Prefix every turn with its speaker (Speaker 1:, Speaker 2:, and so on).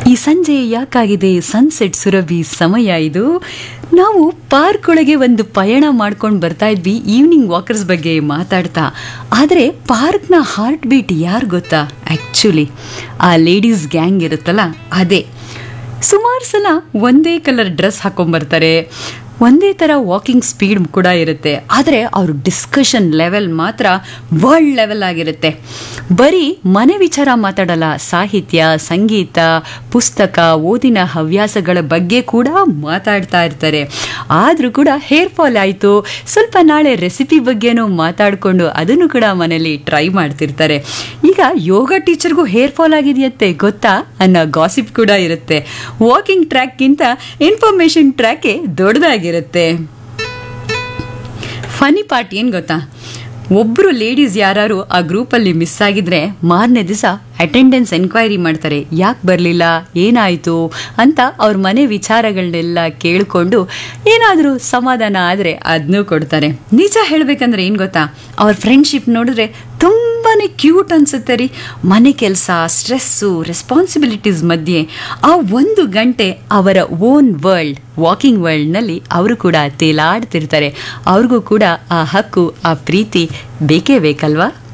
Speaker 1: ಈ ಸಂಜೆ ಯಾಕಾಗಿದೆ ಸನ್ಸೆಟ್ ಸುರಭಿ ಸಮಯ ಇದು ನಾವು ಪಾರ್ಕ್ ಒಳಗೆ ಒಂದು ಪಯಣ ಮಾಡ್ಕೊಂಡು ಬರ್ತಾ ಇದ್ವಿ ಈವ್ನಿಂಗ್ ವಾಕರ್ಸ್ ಬಗ್ಗೆ ಮಾತಾಡ್ತಾ ಆದರೆ ಪಾರ್ಕ್ನ ಹಾರ್ಟ್ ಬೀಟ್ ಯಾರು ಗೊತ್ತಾ ಆ್ಯಕ್ಚುಲಿ ಆ ಲೇಡೀಸ್ ಗ್ಯಾಂಗ್ ಇರುತ್ತಲ್ಲ ಅದೇ ಸುಮಾರು ಸಲ ಒಂದೇ ಕಲರ್ ಡ್ರೆಸ್ ಹಾಕೊಂಡ್ಬರ್ತಾರೆ ಒಂದೇ ಥರ ವಾಕಿಂಗ್ ಸ್ಪೀಡ್ ಕೂಡ ಇರುತ್ತೆ ಆದರೆ ಅವ್ರ ಡಿಸ್ಕಷನ್ ಲೆವೆಲ್ ಮಾತ್ರ ವರ್ಲ್ಡ್ ಲೆವೆಲ್ ಆಗಿರುತ್ತೆ ಬರೀ ಮನೆ ವಿಚಾರ ಮಾತಾಡಲ್ಲ ಸಾಹಿತ್ಯ ಸಂಗೀತ ಪುಸ್ತಕ ಓದಿನ ಹವ್ಯಾಸಗಳ ಬಗ್ಗೆ ಕೂಡ ಮಾತಾಡ್ತಾ ಇರ್ತಾರೆ ಆದರೂ ಕೂಡ ಹೇರ್ ಫಾಲ್ ಆಯಿತು ಸ್ವಲ್ಪ ನಾಳೆ ರೆಸಿಪಿ ಬಗ್ಗೆನೂ ಮಾತಾಡಿಕೊಂಡು ಅದನ್ನು ಕೂಡ ಮನೇಲಿ ಟ್ರೈ ಮಾಡ್ತಿರ್ತಾರೆ ಈಗ ಯೋಗ ಟೀಚರ್ಗೂ ಹೇರ್ ಫಾಲ್ ಆಗಿದೆಯಂತೆ ಗೊತ್ತಾ ಅನ್ನೋ ಗಾಸಿಪ್ ಕೂಡ ಇರುತ್ತೆ ವಾಕಿಂಗ್ ಟ್ರ್ಯಾಕ್ಗಿಂತ ಇನ್ಫಾರ್ಮೇಶನ್ ಟ್ರ್ಯಾಕೆ ದೊಡ್ಡದಾಗಿರುತ್ತೆ ಫನಿ ಪಾರ್ಟ್ ಏನು ಗೊತ್ತಾ ಒಬ್ಬರು ಲೇಡೀಸ್ ಯಾರು ಆ ಗ್ರೂಪಲ್ಲಿ ಮಿಸ್ ಆಗಿದ್ರೆ ಮಾರನೇ ದಿವಸ ಅಟೆಂಡೆನ್ಸ್ ಎನ್ಕ್ವೈರಿ ಮಾಡ್ತಾರೆ ಯಾಕೆ ಬರಲಿಲ್ಲ ಏನಾಯಿತು ಅಂತ ಅವ್ರ ಮನೆ ವಿಚಾರಗಳನ್ನೆಲ್ಲ ಕೇಳಿಕೊಂಡು ಏನಾದರೂ ಸಮಾಧಾನ ಆದರೆ ಅದನ್ನೂ ಕೊಡ್ತಾರೆ ನಿಜ ಹೇಳಬೇಕಂದ್ರೆ ಏನು ಗೊತ್ತಾ ಅವ್ರ ಫ್ರೆಂಡ್ಶಿಪ್ ನೋಡಿದ್ರೆ ತುಂಬಾ ಕ್ಯೂಟ್ ಅನ್ಸುತ್ತೆ ರೀ ಮನೆ ಕೆಲಸ ಸ್ಟ್ರೆಸ್ಸು ರೆಸ್ಪಾನ್ಸಿಬಿಲಿಟೀಸ್ ಮಧ್ಯೆ ಆ ಒಂದು ಗಂಟೆ ಅವರ ಓನ್ ವರ್ಲ್ಡ್ ವಾಕಿಂಗ್ ವರ್ಲ್ಡ್ನಲ್ಲಿ ಅವರು ಕೂಡ ತೇಲಾಡ್ತಿರ್ತಾರೆ ಅವ್ರಿಗೂ ಕೂಡ ಆ ಹಕ್ಕು ಆ ಪ್ರೀತಿ ಬೇಕೇ ಬೇಕಲ್ವಾ